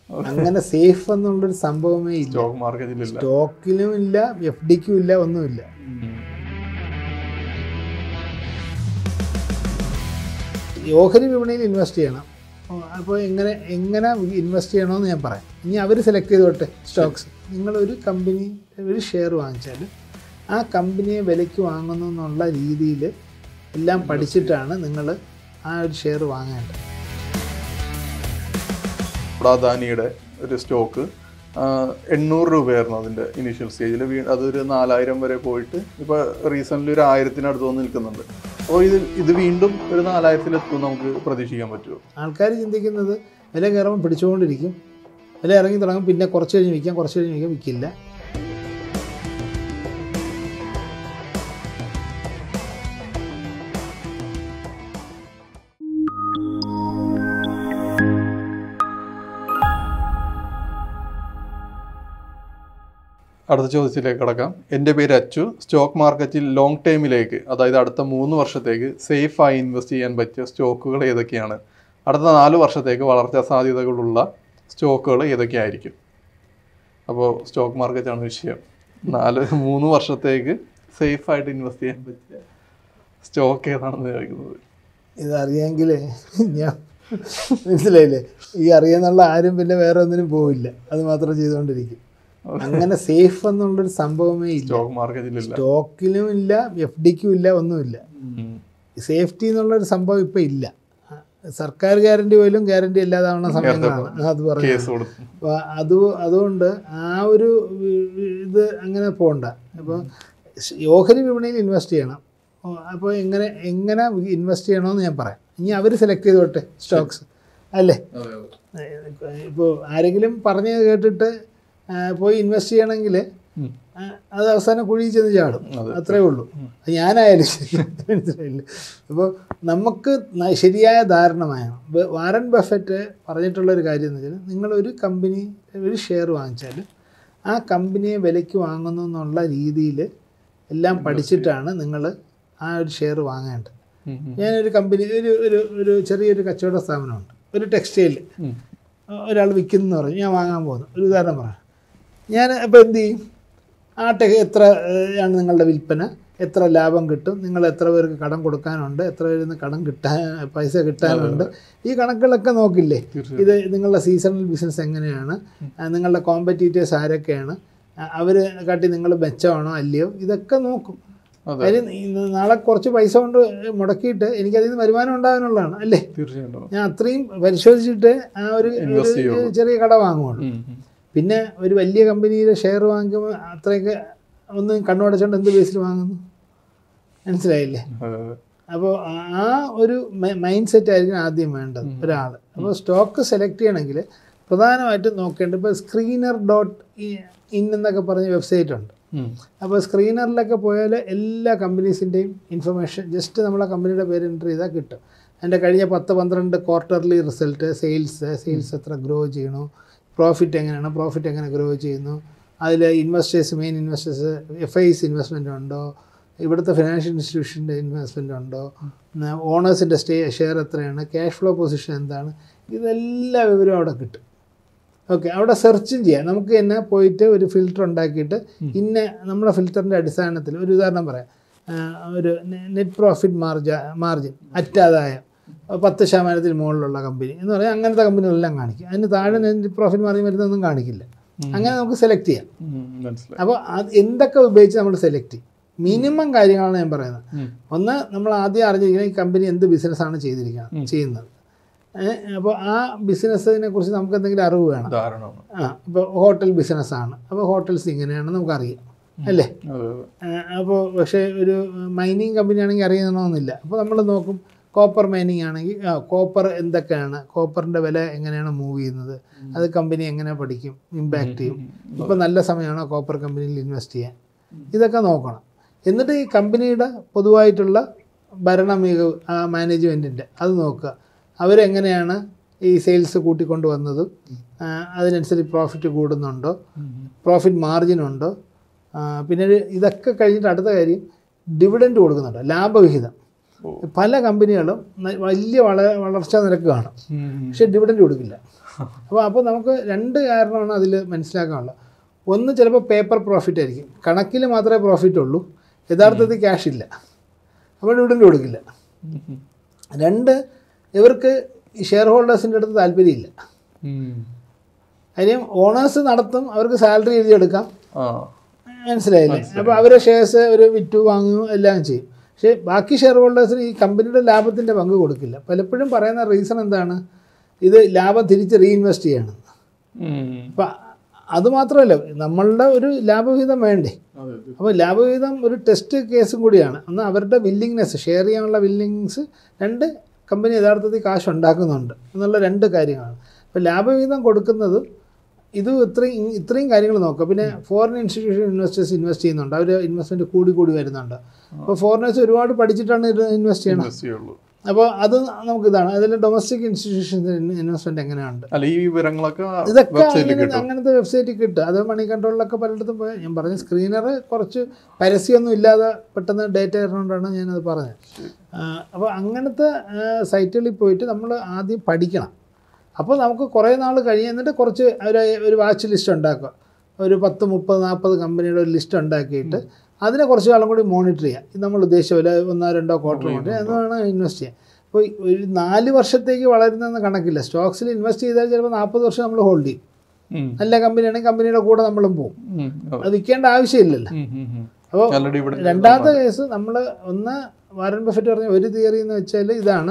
അങ്ങനെ സേഫ് എന്നുള്ളൊരു സംഭവമേ ഇല്ല സ്റ്റോക്ക് മാർക്കറ്റിലില്ല സ്റ്റോക്കിലും ഇല്ല എഫ് ഡിക്കും ഇല്ല ഒന്നുമില്ല ഈ ഓഹരി വിപണിയിൽ ഇൻവെസ്റ്റ് ചെയ്യണം അപ്പോൾ എങ്ങനെ എങ്ങനെ ഇൻവെസ്റ്റ് ചെയ്യണമെന്ന് ഞാൻ പറയാം ഇനി അവർ സെലക്ട് ചെയ്തോട്ടെ സ്റ്റോക്സ് നിങ്ങളൊരു കമ്പനി ഒരു ഷെയർ വാങ്ങിച്ചാൽ ആ കമ്പനിയെ വിലയ്ക്ക് വാങ്ങുന്നു എന്നുള്ള രീതിയിൽ എല്ലാം പഠിച്ചിട്ടാണ് നിങ്ങൾ ആ ഒരു ഷെയർ വാങ്ങേണ്ടത് ഇവിടെ അദാനിയുടെ ഒരു സ്റ്റോക്ക് എണ്ണൂറ് രൂപയായിരുന്നു അതിൻ്റെ ഇനീഷ്യൽ സ്റ്റേജിൽ വീ അതൊരു നാലായിരം വരെ പോയിട്ട് ഇപ്പോൾ റീസെൻ്റ്ലി ഒരു ആയിരത്തിനടുത്ത് വന്ന് നിൽക്കുന്നുണ്ട് അപ്പോൾ ഇത് ഇത് വീണ്ടും ഒരു നാലായിരത്തിലെത്തും നമുക്ക് പ്രതീക്ഷിക്കാൻ പറ്റുമോ ആൾക്കാർ ചിന്തിക്കുന്നത് വില കയറുമ്പോൾ പിടിച്ചുകൊണ്ടിരിക്കും വില ഇറങ്ങി തുടങ്ങും പിന്നെ കുറച്ച് കഴിഞ്ഞ് വിൽക്കാം കുറച്ച് കഴിഞ്ഞ് വിൽക്കാം വിൽക്കില്ല അടുത്ത ചോദ്യത്തിലേക്ക് കടക്കാം എൻ്റെ പേര് അച്ചു സ്റ്റോക്ക് മാർക്കറ്റിൽ ലോങ് ടൈമിലേക്ക് അതായത് അടുത്ത മൂന്ന് വർഷത്തേക്ക് സേഫായി ഇൻവെസ്റ്റ് ചെയ്യാൻ പറ്റിയ സ്റ്റോക്കുകൾ ഏതൊക്കെയാണ് അടുത്ത നാല് വർഷത്തേക്ക് വളർച്ചാ സാധ്യതകളുള്ള സ്റ്റോക്കുകൾ ഏതൊക്കെയായിരിക്കും അപ്പോൾ സ്റ്റോക്ക് മാർക്കറ്റാണ് വിഷയം നാല് മൂന്ന് വർഷത്തേക്ക് സേഫായിട്ട് ഇൻവെസ്റ്റ് ചെയ്യാൻ പറ്റിയ സ്റ്റോക്ക് ഏതാണെന്ന് ചോദിക്കുന്നത് ഇതറിയാമെങ്കിൽ ഞാൻ മനസ്സിലായില്ലേ ഈ അറിയാന്നുള്ള ആരും പിന്നെ വേറെ ഒന്നിനും പോവില്ല അത് മാത്രം ചെയ്തുകൊണ്ടിരിക്കും അങ്ങനെ സേഫ് എന്നുള്ളൊരു സംഭവമേ ഇല്ല സ്റ്റോക്ക് മാർക്കറ്റിലില്ല സ്റ്റോക്കിലും ഇല്ല എഫ് ഡിക്കും ഇല്ല ഒന്നുമില്ല ഉം. സേഫ്റ്റി എന്നുള്ളൊരു സംഭവം ഇപ്പം ഇല്ല സർക്കാർ ഗ്യാരണ്ടി പോലും ഗ്യാരണ്ടി ഇല്ലാതാവുന്ന സമയങ്ങളാണ് അത് പറഞ്ഞു കേസ് കൊടുത്തു അപ്പോൾ അത് അതുകൊണ്ട് ആ ഒരു ഇത് അങ്ങനെ പോകണ്ട അപ്പോൾ ഓഹരി വിപണിയിൽ ഇൻവെസ്റ്റ് ചെയ്യണം അപ്പോൾ എങ്ങനെ എങ്ങനെ ഇൻവെസ്റ്റ് ചെയ്യണമെന്ന് ഞാൻ പറയാം ഇനി അവർ സെലക്ട് ചെയ്തോട്ടെ സ്റ്റോക്സ് അല്ലേ ഇപ്പോൾ ആരെങ്കിലും പറഞ്ഞ് കേട്ടിട്ട് ആ, പോയി ഇൻവെസ്റ്റ് ചെയ്യണമെങ്കിൽ ഉം. ആ, അത് അവസാനം കുഴിയിൽ ചെന്ന് ചാടും അതെ. അത്രേ ഉള്ളൂ അത് ഞാനായാലും ശരി മനസ്സിലായില്ലേ അപ്പോൾ നമുക്ക് ന- ശരിയായ ധാരണ വേണം ബ- വാറൻ ബഫറ്റ് പറഞ്ഞിട്ടുള്ളൊരു കാര്യം എന്ന് വെച്ചാൽ നിങ്ങളൊരു കമ്പനി ഒരു ഷെയർ വാങ്ങിച്ചാൽ ആ കമ്പനിയെ വിലയ്ക്ക് വാങ്ങുന്നു എന്നുള്ള രീതിയിൽ എല്ലാം പഠിച്ചിട്ടാണ് നിങ്ങൾ ആ ഒരു ഷെയർ വാങ്ങേണ്ടത് ഉം, ഉം. ഞാനൊരു കമ്പനി ഒരു ഒരു ഒരു ചെറിയൊരു കച്ചവട സ്ഥാപനമുണ്ട് ഒരു ടെക്സ്റ്റൈൽ ഉം. ഒരാൾ വിൽക്കുന്നു പറഞ്ഞു ഞാൻ വാങ്ങാൻ പോകുന്നു ഒരു ഉദാഹരണം പറയാം ഞാൻ അപ്പോൾ എന്ത് ചെയ്യും ആ ടെ എത്ര ഏഹ്, ആണ് നിങ്ങളുടെ വിൽപ്പന എത്ര ലാഭം കിട്ടും നിങ്ങൾ എത്ര പേർക്ക് കടം കൊടുക്കാനുണ്ട് എത്ര പേരിൽ നിന്ന് കടം കിട്ടാൻ പൈസ കിട്ടാനുണ്ട് ഈ കണക്കുകളൊക്കെ നോക്കില്ലേ തീർച്ചയായും. ഇത് നിങ്ങളുടെ സീസണൽ ബിസിനസ് എങ്ങനെയാണ് ആ, നിങ്ങളുടെ കോമ്പറ്റീറ്റേഴ്സ് ആരൊക്കെയാണ് അവർ കാട്ടി നിങ്ങൾ മെച്ചമാണോ അല്ലയോ ഇതൊക്കെ നോക്കും അതെ കാര്യം ഇന്ന് നാളെ കുറച്ച് പൈസ കൊണ്ട് മുടക്കിയിട്ട് എനിക്കതിൽ നിന്ന് വരുമാനം ഉണ്ടാകാനുള്ളതാണ് അല്ലേ തീർച്ചയായിട്ടും ഞാൻ അത്രയും പരിശോധിച്ചിട്ട് ആ ഒരു Invest ഒരു ചെയ്യുള്ളൂ. ചെറിയ കട വാങ്ങുള്ളൂ ഉം, ഉം. പിന്നെ ഒരു വലിയ കമ്പനിയിലെ ഷെയർ വാങ്ങിക്കുമ്പോൾ അത്രയൊക്കെ ഒന്ന് കണ്ണുടച്ചുകൊണ്ട് എന്ത് ബേസിൽ വാങ്ങുന്നു മനസ്സിലായില്ലേ അതെ, അതെ. അപ്പോൾ ആ ഒരു മൈൻഡ് സെറ്റ് ആയിരിക്കും ആദ്യം വേണ്ടത് ഒരാൾ അപ്പോൾ സ്റ്റോക്ക് സെലക്ട് ചെയ്യണമെങ്കിൽ പ്രധാനമായിട്ടും നോക്കേണ്ടത് ഇപ്പോൾ സ്ക്രീനർ ഡോട്ട് ഇൻ എന്നൊക്കെ പറഞ്ഞ വെബ്സൈറ്റ് ഉണ്ട് ഉം. അപ്പോൾ സ്ക്രീനറിലൊക്കെ പോയാൽ എല്ലാ കമ്പനീസിൻ്റെയും ഇൻഫർമേഷൻ ജസ്റ്റ് നമ്മളെ കമ്പനിയുടെ പേര് എൻ്റർ ചെയ്താൽ കിട്ടും അതിൻ്റെ കഴിഞ്ഞ പത്ത് പന്ത്രണ്ട് ക്വാർട്ടർലി റിസൾട്ട് സെയിൽസ് സെയിൽസ് എത്ര ഗ്രോ ചെയ്യണു പ്രോഫിറ്റ് എങ്ങനെയാണ് പ്രോഫിറ്റ് എങ്ങനെ ഗ്രോ ചെയ്യുന്നു അതിൽ investors main investors F Is investment ഉണ്ടോ ഇവിടുത്തെ ഫിനാൻഷ്യൽ ഇൻസ്റ്റിറ്റ്യൂഷൻ്റെ ഇൻവെസ്റ്റ്മെൻ്റ് ഉണ്ടോ ഓണേഴ്സിൻ്റെ സ്റ്റേ ഷെയർ എത്രയാണ് ക്യാഷ് ഫ്ലോ പൊസിഷൻ എന്താണ് ഇതെല്ലാ വിവരവും അവിടെ കിട്ടും ഓക്കെ അവിടെ സെർച്ചും ചെയ്യാം നമുക്ക് തന്നെ പോയിട്ട് ഒരു ഫിൽറ്റർ ഉണ്ടാക്കിയിട്ട് ഇന്ന നമ്മുടെ ഫിൽറ്ററിൻ്റെ അടിസ്ഥാനത്തിൽ ഒരു ഉദാഹരണം പറയാം ആ, ഒരു നെറ്റ് പ്രോഫിറ്റ് മാർജ മാർജിൻ അറ്റാദായം പത്ത് ശതമാനത്തിന് മുകളിലുള്ള കമ്പനി എന്ന് പറഞ്ഞാൽ അങ്ങനത്തെ കമ്പനികളെല്ലാം കാണിക്കും അതിന് താഴെ നെറ്റ് പ്രോഫിറ്റ് മാർജിൻ വരുന്നതൊന്നും കാണിക്കില്ല അങ്ങനെ നമുക്ക് സെലക്ട് ചെയ്യാം ഉം, മനസ്സിലായി അപ്പോൾ അത് എന്തൊക്കെ ഉപയോഗിച്ച് നമ്മൾ സെലക്ട് ചെയ്യും മിനിമം കാര്യങ്ങളാണ് ഞാൻ പറയുന്നത് ഉം. ഒന്ന് നമ്മൾ ആദ്യം അറിഞ്ഞിരിക്കണം ഈ കമ്പനി എന്ത് ബിസിനസ്സാണ് ചെയ്തിരിക്കുന്നത് ചെയ്യുന്നത് അപ്പോൾ ആ ബിസിനസ്സിനെ കുറിച്ച് നമുക്ക് എന്തെങ്കിലും അറിവ് വേണം ധാരണമാണ് ആ ഇപ്പോൾ ഹോട്ടൽ ബിസിനസ്സാണ് അപ്പോൾ ഹോട്ടൽസ് ഇങ്ങനെയാണ് നമുക്കറിയാം അല്ലേ അതെ അതെ അപ്പോൾ പക്ഷേ ഒരു മൈനിങ് കമ്പനി ആണെങ്കിൽ അറിയണമെന്നില്ല അപ്പോൾ നമ്മൾ നോക്കും കോപ്പർ മൈനിങ് ആണെങ്കിൽ ആ കോപ്പർ എന്തൊക്കെയാണ് കോപ്പറിൻ്റെ വില എങ്ങനെയാണ് മൂവ് ചെയ്യുന്നത് അത് കമ്പനി എങ്ങനെ പഠിക്കും ഇമ്പാക്റ്റ് ചെയ്യും ഇപ്പോൾ നല്ല സമയമാണോ കോപ്പർ കമ്പനിയിൽ ഇൻവെസ്റ്റ് ചെയ്യാൻ ഇതൊക്കെ നോക്കണം എന്നിട്ട് ഈ കമ്പനിയുടെ പൊതുവായിട്ടുള്ള ഭരണ മികവ് ആ മാനേജ്മെൻറ്റിൻ്റെ അത് നോക്കുക അവരെങ്ങനെയാണ് ഈ സെയിൽസ് കൂട്ടിക്കൊണ്ട് വന്നത് ആ, അതിനനുസരിച്ച് പ്രോഫിറ്റ് കൂടുന്നുണ്ടോ പ്രോഫിറ്റ് മാർജിൻ ഉണ്ടോ ആ, പിന്നെ ഒരു ഇതൊക്കെ കഴിഞ്ഞിട്ട് അടുത്ത കാര്യം ഡിവിഡൻഡ് കൊടുക്കുന്നുണ്ടോ ലാഭവിഹിതം ഓ. പല കമ്പനികളും ന- വലിയ വള വളർച്ചാ നിരക്ക് കാണും ഉം. പക്ഷേ ഡിവിഡൻഡ് കൊടുക്കില്ല അപ്പോൾ അപ്പോൾ നമുക്ക് രണ്ട് കാരണമാണ് അതിൽ മനസ്സിലാക്കാനുള്ളത് ഒന്ന് ചിലപ്പോൾ പേപ്പർ പ്രോഫിറ്റ് ആയിരിക്കും കണക്കിൽ മാത്രമേ പ്രോഫിറ്റ് ഉള്ളൂ യഥാർത്ഥത്തിൽ ക്യാഷ് ഇല്ല അപ്പോൾ ഡിവിഡൻഡ് കൊടുക്കില്ല രണ്ട് ഇവർക്ക് ഷെയർ ഹോൾഡേഴ്സിൻ്റെ അടുത്ത് താല്പര്യമില്ല കാര്യം ഓണേഴ്സ് നടത്തും അവർക്ക് സാലറി എഴുതിയെടുക്കാം ആ മനസ്സിലായില്ലേ അപ്പോൾ അവരെ ഷെയർസ് ഒരു വിറ്റു വാങ്ങും എല്ലാം ചെയ്യും പക്ഷേ ബാക്കി ഷെയർ ഹോൾഡേഴ്സിന് ഈ കമ്പനിയുടെ ലാഭത്തിൻ്റെ പങ്ക് കൊടുക്കില്ല പലപ്പോഴും പറയുന്ന റീസൺ എന്താണ് ഇത് ലാഭം തിരിച്ച് റീഇൻവെസ്റ്റ് ചെയ്യണം ഉം. അപ്പം അതുമാത്രമല്ല നമ്മളുടെ ഒരു ലാഭവിഹിതം വേണ്ടേ അതെ അപ്പോൾ ലാഭവിഹിതം ഒരു ടെസ്റ്റ് കേസും കൂടിയാണ് ഒന്ന് അവരുടെ വില്ലിങ്നെസ് ഷെയർ ചെയ്യാനുള്ള വില്ലിങ്സ് രണ്ട് കമ്പനി യഥാർത്ഥത്തിൽ കാശ് ഉണ്ടാക്കുന്നുണ്ട് എന്നുള്ള രണ്ട് കാര്യങ്ങളാണ് അപ്പോൾ ലാഭവിഹിതം കൊടുക്കുന്നത് ഇത് ഇത്രയും ഇത്രയും കാര്യങ്ങൾ നോക്കുക പിന്നെ ഫോറിൻ ഇൻസ്റ്റിറ്റ്യൂഷൻ ഇൻവെസ്റ്റേഴ്സ് ഇൻവെസ്റ്റ് ചെയ്യുന്നുണ്ട് അവർ ഇൻവെസ്റ്റ്മെൻറ്റ് കൂടി കൂടി വരുന്നുണ്ട് അപ്പോൾ ഫോറിനേഴ്സ് ഒരുപാട് പഠിച്ചിട്ടാണ് ഇത് ഇൻവെസ്റ്റ് ചെയ്യണം ഇൻവെസ്റ്റ് ചെയ്യുള്ളൂ അപ്പോൾ അത് നമുക്കിതാണ് അതിൽ ഡൊമസ്റ്റിക് ഇൻസ്റ്റിറ്റ്യൂഷൻസ് ഇൻവെസ്റ്റ്മെൻറ്റ് എങ്ങനെയുണ്ട് അല്ല ഈ വിവരങ്ങളൊക്കെ ഇതൊക്കെ വെബ്സൈറ്റിൽ അങ്ങനെ- കിട്ടും അങ്ങനത്തെ വെബ്സൈറ്റിൽ കിട്ടും അത് മണി കൺട്രോളിലൊക്കെ പലയിടത്തും പോയി ഞാൻ പറഞ്ഞ സ്ക്രീനർ കുറച്ച് പരസ്യമൊന്നും ഇല്ലാതെ പെട്ടെന്ന് ഡേറ്റ തരുന്നതുകൊണ്ടാണ് ഞാനത് പറഞ്ഞത് അപ്പോൾ അങ്ങനത്തെ സൈറ്റുകളിൽ പോയിട്ട് നമ്മൾ ആദ്യം പഠിക്കണം അപ്പോൾ നമുക്ക് കുറേ നാൾ കഴിഞ്ഞ് എന്നിട്ട് കുറച്ച് ഒരു ഒരു വാച്ച് ലിസ്റ്റ് ഉണ്ടാക്കുക ഒരു പത്ത് മുപ്പത് നാൽപ്പത് കമ്പനിയുടെ ഒരു ലിസ്റ്റ് ഉണ്ടാക്കിയിട്ട് അതിനെ കുറച്ച് കാലം കൂടി മോണിറ്റർ ചെയ്യാം ഇത് നമ്മൾ ഉദ്ദേശിച്ച പോലെ ഒന്നോ രണ്ടോ ക്വാർട്ടർ മോണിറ്റർ എന്ന് വേണം ഇൻവെസ്റ്റ് ചെയ്യാൻ അപ്പോൾ ഒരു നാല് വർഷത്തേക്ക് വളരുന്നതെന്ന് കണക്കില്ല സ്റ്റോക്സിൽ ഇൻവെസ്റ്റ് ചെയ്താൽ ചിലപ്പോൾ നാൽപ്പത് വർഷം നമ്മൾ ഹോൾഡ് ചെയ്യും ഉം. നല്ല കമ്പനിയാണെങ്കിൽ കമ്പനിയുടെ കൂടെ നമ്മളും പോകും ഉം. അതെ. അത് വിൽക്കേണ്ട ആവശ്യമില്ലല്ലോ ഉം, ഉം, ഉം. അപ്പോൾ ആൾറെഡി ഇവിടെ രണ്ടാമത്തെ കേസ് നമ്മൾ ഒന്ന് വാരൻ ബഫറ്റ് പറഞ്ഞ ഒരു തിയറി എന്ന് വെച്ചാൽ ഇതാണ്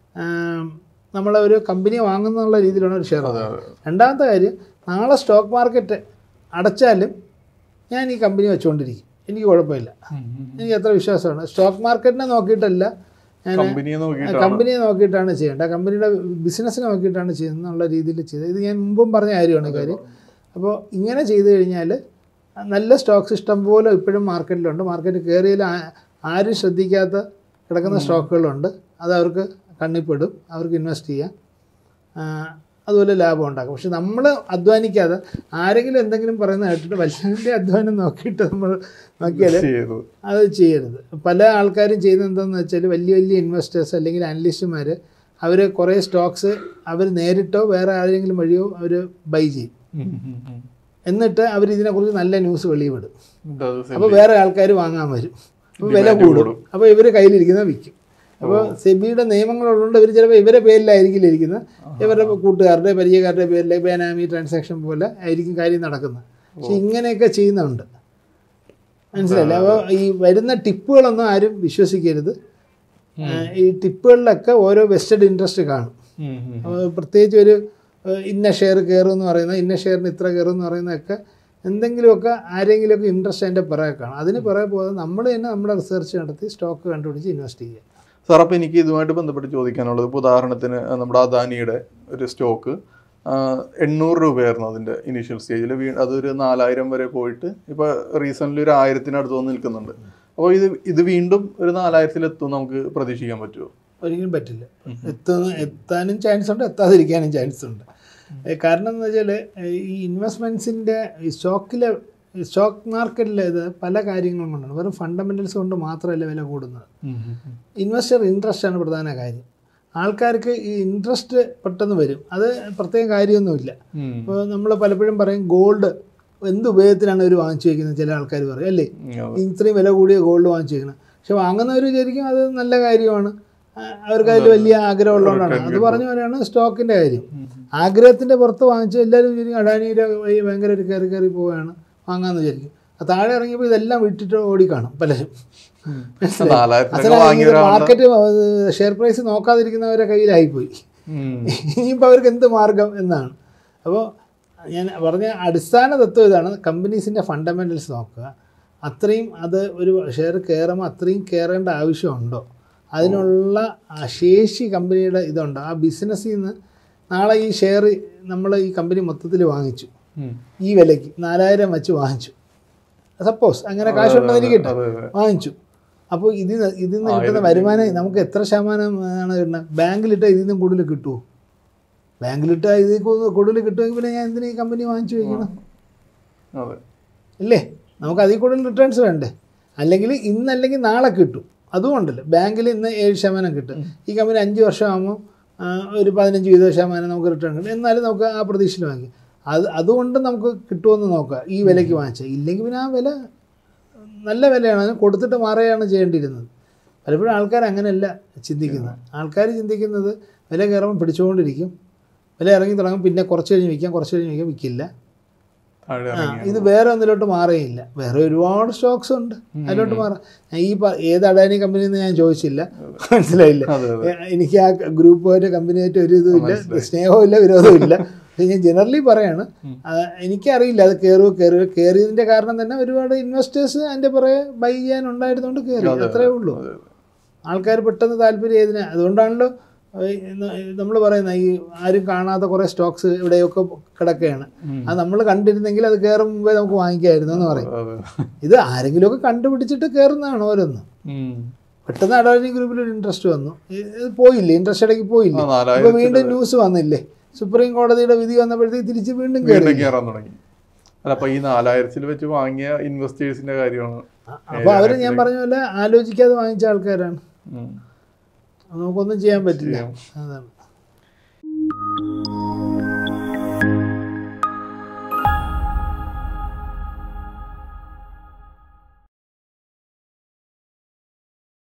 നമ്മൾ ഒരു കമ്പനി വാങ്ങുന്നുള്ള രീതിയിലാണ് ഒരു ഷെയർ അതെ അതെ രണ്ടാമത്തെ കാര്യം നാളെ സ്റ്റോക്ക് മാർക്കറ്റ് അടച്ചാലും ഞാൻ ഈ കമ്പനി വെച്ചുകൊണ്ടിരിക്കും എനിക്ക് കുഴപ്പമില്ല ഉം, ഉം. എനിക്ക് അത്ര വിശ്വാസമാണ് സ്റ്റോക്ക് മാർക്കറ്റിനെ നോക്കിയിട്ടല്ല ഞാൻ കമ്പനിയെ നോക്കിയിട്ടാണ് കമ്പനിയെ നോക്കിയിട്ടാണ് ചെയ്യേണ്ടത് കമ്പനിയുടെ ബിസിനസ്സിനെ നോക്കിയിട്ടാണ് ചെയ്യുന്നത് എന്നുള്ള രീതിയിൽ ചെയ്തത് ഇത് ഞാൻ മുമ്പും പറഞ്ഞ കാര്യമാണ് ഈ കാര്യം അപ്പോൾ ഇങ്ങനെ ചെയ്തു കഴിഞ്ഞാൽ നല്ല സ്റ്റോക്സ് ഇഷ്ടം പോലെ ഇപ്പോഴും മാർക്കറ്റിലുണ്ട് മാർക്കറ്റ് കയറിയാൽ ആ- ആരും ശ്രദ്ധിക്കാത്ത കിടക്കുന്ന സ്റ്റോക്കുകളുണ്ട് അത് അവർക്ക് കണ്ണിപ്പെടും അവർക്ക് ഇൻവെസ്റ്റ് ചെയ്യാം ആ, അതുപോലെ ലാഭം ഉണ്ടാക്കും പക്ഷെ നമ്മൾ അധ്വാനിക്കാതെ ആരെങ്കിലും എന്തെങ്കിലും പറയുന്നത് കേട്ടിട്ട് വലിയ അധ്വാനം നോക്കിയിട്ട് നമ്മൾ നോക്കിയാൽ ചെയ്തു അത് ചെയ്യരുത് പല ആൾക്കാരും ചെയ്യുന്നത് എന്താണെന്ന് വെച്ചാൽ വലിയ വലിയ ഇൻവെസ്റ്റേഴ്സ് അല്ലെങ്കിൽ അനലിസ്റ്റുമാർ അവർ കുറേ സ്റ്റോക്സ് അവർ നേരിട്ടോ വേറെ ആരെങ്കിലും വഴിയോ അവർ ബൈ ചെയ്യും ഉം, ഉം, ഉം. എന്നിട്ട് അവർ ഇതിനെക്കുറിച്ച് നല്ല ന്യൂസ് വെളിവിടും എന്നിട്ട് അത് sell അപ്പോൾ വേറെ ആൾക്കാർ വാങ്ങാൻ വരും അപ്പോൾ വില Demand കൂടും കൂടും. അപ്പോൾ ഇവർ കയ്യിലിരിക്കുന്നത് വിൽക്കും അപ്പോൾ സെബിയുടെ നിയമങ്ങളുള്ളതുകൊണ്ട് ഇവർ ചിലപ്പോൾ ഇവരെ പേരിലായിരിക്കില്ല ഇരിക്കുന്നത് ഇവരുടെ കൂട്ടുകാരുടെ പരിചയക്കാരുടെ പേരിലെ ബേനാമി ട്രാൻസാക്ഷൻ പോലെ ആയിരിക്കും കാര്യം നടക്കുന്നത് പക്ഷെ ഇങ്ങനെയൊക്കെ ചെയ്യുന്നുണ്ട് മനസ്സിലായില്ലേ അപ്പോൾ ഈ വരുന്ന ടിപ്പുകളൊന്നും ആരും വിശ്വസിക്കരുത് ആ, ഈ ടിപ്പുകളിലൊക്കെ ഓരോ വെസ്റ്റഡ് ഇൻട്രസ്റ്റ് കാണും ഉം, ഉം. അപ്പോൾ പ്രത്യേകിച്ച് ഒരു ഏഹ്, ഇന്ന ഷെയർ കയറും എന്ന് പറയുന്നത് ഇന്ന ഷെയറിന് ഇത്ര കയറും എന്ന് പറയുന്നതൊക്കെ എന്തെങ്കിലുമൊക്കെ ആരെങ്കിലുമൊക്കെ ഇൻട്രസ്റ്റ് അതിൻ്റെ പിറകെ കാണും അതിന് പിറകെ പോകാതെ നമ്മൾ തന്നെ നമ്മുടെ റിസർച്ച് നടത്തി സ്റ്റോക്ക് കണ്ടുപിടിച്ച് ഇൻവെസ്റ്റ് ചെയ്യുക സാർ അപ്പോൾ എനിക്ക് ഇതുമായിട്ട് ബന്ധപ്പെട്ട് ചോദിക്കാനുള്ളത് ഇപ്പോൾ ഉദാഹരണത്തിന് നമ്മുടെ അദാനിയുടെ ഒരു സ്റ്റോക്ക് എണ്ണൂറ് രൂപയായിരുന്നു അതിൻ്റെ ഇനീഷ്യൽ സ്റ്റേജിൽ വീ അതൊരു നാലായിരം വരെ പോയിട്ട് ഇപ്പോൾ റീസെൻ്റ്ലി ഒരു ആയിരത്തിനടുത്ത് വന്ന് നിൽക്കുന്നുണ്ട് അപ്പോൾ ഇത് ഇത് വീണ്ടും ഒരു നാലായിരത്തിൽ എത്തും നമുക്ക് പ്രതീക്ഷിക്കാൻ പറ്റുമോ ഒരിക്കലും പറ്റില്ല എത്തുന്ന എത്താനും ചാൻസ് ഉണ്ട് എത്താതിരിക്കാനും ചാൻസ് ഉണ്ട് ഏ, കാരണം എന്ന് വെച്ചാൽ ഈ ഇൻവെസ്റ്റ്മെൻറ്റ്സിൻ്റെ ഈ സ്റ്റോക്കിലെ സ്റ്റോക്ക് മാർക്കറ്റിൽ ഇത് പല കാര്യങ്ങളും കൊണ്ടാണ് വെറും ഫണ്ടമെൻറ്റൽസ് കൊണ്ട് മാത്രമല്ല വില കൂടുന്നത് ഇൻവെസ്റ്റർ ഇൻട്രസ്റ്റ് ആണ് പ്രധാന കാര്യം ആൾക്കാർക്ക് ഈ ഇൻട്രസ്റ്റ് പെട്ടെന്ന് വരും അത് പ്രത്യേക കാര്യമൊന്നുമില്ല ഉം. ഇപ്പോൾ നമ്മൾ പലപ്പോഴും പറയും ഗോൾഡ് എന്ത് ഉപയോഗത്തിനാണ് അവർ വാങ്ങിച്ചു വയ്ക്കുന്നത് ചില ആൾക്കാർ പറയും അല്ലേ ഉം, അതെ. ഇത്രയും വില കൂടിയ ഗോൾഡ് വാങ്ങിച്ചു വയ്ക്കണം പക്ഷെ വാങ്ങുന്നവർ വിചാരിക്കും അത് നല്ല കാര്യമാണ് ആ, അവർക്ക് അതിൽ വലിയ ആഗ്രഹമുള്ളതുകൊണ്ടാണ് അത് പറഞ്ഞ പോലെയാണ് സ്റ്റോക്കിൻ്റെ കാര്യം ആഗ്രഹത്തിൻ്റെ പുറത്ത് വാങ്ങിച്ച് എല്ലാവരും വിചാരിക്കും അഡാനിയുടെ വഴി ഭയങ്കര ഒരു കയറി കയറി പോവുകയാണ് വാങ്ങാമെന്ന് വിചാരിക്കും ആ താഴെ ഇറങ്ങിയപ്പോൾ ഇതെല്ലാം വിട്ടിട്ട് ഓടിക്കാണും പലരും മനസ്സിലായോ? നാലായിരത്തിനൊക്കെ അസലാ വാങ്ങിയ ഇത് ഒരാളുടെ മാർക്കറ്റ് ഷെയർ പ്രൈസ് നോക്കാതിരിക്കുന്നവരെ കയ്യിലായിപ്പോയി ഉം. ഇനിയിപ്പോൾ അവർക്ക് എന്ത് മാർഗം എന്നാണ് അപ്പോൾ ഞാൻ പറഞ്ഞ അടിസ്ഥാന തത്വം ഇതാണ് കമ്പനീസിൻ്റെ ഫണ്ടമെൻ്റൽസ് നോക്കുക അത്രയും അത് ഒരു ഷെയർ കയറുമ്പോൾ അത്രയും കയറേണ്ട ആവശ്യമുണ്ടോ അതിനുള്ള ആ ശേഷി കമ്പനിയുടെ ഇതുണ്ടോ ആ ബിസിനസ്സിൽ നിന്ന് നാളെ ഈ ഷെയർ നമ്മൾ ഈ കമ്പനി മൊത്തത്തിൽ വാങ്ങിച്ചു ഉം. ഈ വിലയ്ക്ക് നാലായിരം വെച്ച് വാങ്ങിച്ചു സപ്പോസ് അങ്ങനെ കാശുണ്ടെന്നിരിക്കട്ടെ അതെ അതെ വാങ്ങിച്ചു അപ്പോൾ ഇതിൽ നിന്ന് ഇതിൽ നിന്ന് കിട്ടുന്ന വരുമാനം നമുക്ക് എത്ര ശതമാനം ആണ് കിട്ടുന്നത് ബാങ്കിലിട്ടാൽ ഇതിൽ നിന്നും കൂടുതൽ കിട്ടുമോ ബാങ്കിലിട്ടാൽ ഇതിൽ കൂടുതൽ കൂടുതൽ കിട്ടുമെങ്കിൽ പിന്നെ ഞാൻ എന്തിനാ ഈ കമ്പനി വാങ്ങിച്ചു വയ്ക്കണം അതെ ഇല്ലേ നമുക്ക് അതിൽ കൂടുതൽ റിട്ടേൺസ് വേണ്ടേ അല്ലെങ്കിൽ ഇന്നല്ലെങ്കിൽ നാളെ കിട്ടും അതുകൊണ്ടല്ലോ ബാങ്കിൽ ഇന്ന് ഏഴ് ശതമാനം കിട്ടും ഈ കമ്പനി അഞ്ച് വർഷമാകുമ്പോൾ ആ, ഒരു പതിനഞ്ച് ഇരുപത് ശതമാനം നമുക്ക് റിട്ടേൺ കിട്ടും എന്നാലും നമുക്ക് ആ പ്രതീക്ഷയിൽ വാങ്ങി അത് അതുകൊണ്ട് നമുക്ക് കിട്ടുമെന്ന് നോക്കുക ഈ വിലയ്ക്ക് വാങ്ങിച്ചാൽ ഇല്ലെങ്കിൽ പിന്നെ ആ വില നല്ല വിലയാണ് അതിന് കൊടുത്തിട്ട് മാറുകയാണ് ചെയ്യേണ്ടിയിരുന്നത് പലപ്പോഴും ആൾക്കാർ അങ്ങനെയല്ല ചിന്തിക്കുന്നത് ആൾക്കാർ ചിന്തിക്കുന്നത് വില കയറുമ്പോൾ പിടിച്ചുകൊണ്ടിരിക്കും വില ഇറങ്ങി തുടങ്ങും പിന്നെ കുറച്ച് കഴിഞ്ഞ് വിൽക്കാം കുറച്ച് കഴിഞ്ഞ് വിൽക്കാം വിൽക്കില്ല താഴെ ആ, ഇറങ്ങി ഇത് വേറെ ഒന്നിലോട്ട് മാറുകയില്ല വേറെ ഒരുപാട് സ്റ്റോക്സ് ഉണ്ട് അതിലോട്ട് മാറാം ഞാൻ ഈ പ- ഏത് അഡാനി കമ്പനിയെന്ന് ഞാൻ ചോദിച്ചില്ല മനസ്സിലായില്ല അതെ അതെ എ- എനിക്ക് ആ ഗ്രൂപ്പുമായിട്ട് കമ്പനിയായിട്ട് ഒരു ഇതും ഇല്ല സ്നേഹവും ഇല്ല വിരോധവും ഇല്ല പക്ഷെ ഞാൻ ജനറലി പറയാണ് ആ, എനിക്കറിയില്ല അത് കയറുക കയറുക കയറിയതിൻ്റെ കാരണം തന്നെ ഒരുപാട് ഇൻവെസ്റ്റേഴ്സ് അതിൻ്റെ പുറകെ ബൈ ചെയ്യാൻ ഉണ്ടായിരുന്നുകൊണ്ട് കയറി അത്രേ ഉള്ളൂ അതെ, ആൾക്കാർ പെട്ടെന്ന് താല്പര്യം ഏതിനാ അതുകൊണ്ടാണല്ലോ നമ്മൾ പറയുന്നത് ഈ ആരും കാണാത്ത കുറേ സ്റ്റോക്സ് ഇവിടെയൊക്കെ കിടക്കുകയാണ് ഉം. അത് നമ്മൾ കണ്ടിരുന്നെങ്കിൽ അത് കയറും മുമ്പേ നമുക്ക് വാങ്ങിക്കായിരുന്നു എന്ന് പറയും അതെ ഇത് ആരെങ്കിലുമൊക്കെ കണ്ടുപിടിച്ചിട്ട് കയറുന്നതാണ് ഓരോന്ന് ഉം. പെട്ടെന്ന് അഡാനി ഗ്രൂപ്പിൽ ഒരു ഇൻട്രസ്റ്റ് വന്നു ഇത് പോയില്ലേ ഇൻട്രസ്റ്റ് ഇടയ്ക്ക് പോയില്ലേ ആ, ഇപ്പൊ നാലായിരത്തി വീണ്ടും ന്യൂസ് വന്നില്ലേ സുപ്രീം കോടതിയുടെ വിധി വന്നപ്പോഴത്തേക്ക് തിരിച്ച് വീണ്ടും കയറി വീണ്ടും കയറാൻ തുടങ്ങി അല്ല അപ്പൊ ഈ നാലായിരത്തിൽ വെച്ച് വാങ്ങിയ ഇൻവെസ്റ്റേഴ്സിന്റെ കാര്യമാണ് അപ്പൊ അവര് ഞാൻ പറഞ്ഞ പോലെ ആലോചിക്കാതെ വാങ്ങിച്ച ആൾക്കാരാണ് ഉം. നമുക്കൊന്നും ചെയ്യാൻ പറ്റില്ല ചെയ്യാം. അതാണ്